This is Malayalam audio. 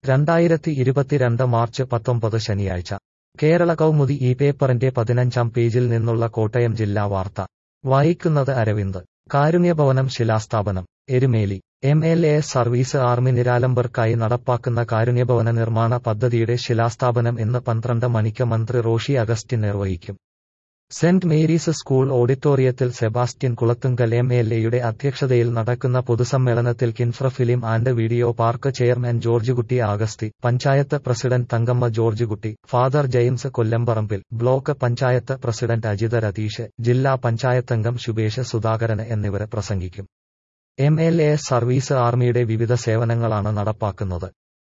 രണ്ടായിരത്തി ഇരുപത്തിരണ്ട് മാർച്ച് പത്തൊമ്പത് ശനിയാഴ്ച കേരള കൗമുദി ഈ പേപ്പറിന്റെ പതിനഞ്ചാം പേജിൽ നിന്നുള്ള കോട്ടയം ജില്ലാ വാർത്ത വായിക്കുന്നത് അരവിന്ദ് കാരുണ്യഭവനം ശിലാസ്ഥാപനം Erumeli M L A service army നിരാലംബർക്കായി നടപ്പാക്കുന്ന കാരുണ്യഭവന നിർമ്മാണ പദ്ധതിയുടെ ശിലാസ്ഥാപനം ഇന്ന് പന്ത്രണ്ട് മണിക്ക് മന്ത്രി റോഷി അഗസ്റ്റിൻ നിർവഹിക്കും സെന്റ് മേരീസ് സ്കൂൾ ഓഡിറ്റോറിയത്തിൽ സെബാസ്റ്റ്യൻ കുളത്തുങ്കൽ എം എൽ എയുടെ അധ്യക്ഷതയിൽ നടക്കുന്ന പൊതുസമ്മേളനത്തിൽ Kinfra film and video park chairman George Kutty Augusthy panchayat president Thankamma George Kutty father James Kollamparambil block panchayat president Ajitha Ratheesh ജില്ലാ പഞ്ചായത്തംഗം ശുഭേഷ് സുധാകരൻ എന്നിവർ പ്രസംഗിക്കും എം എൽ എ സർവീസ് ആർമിയുടെ വിവിധ സേവനങ്ങളാണ് നടപ്പാക്കുന്നത്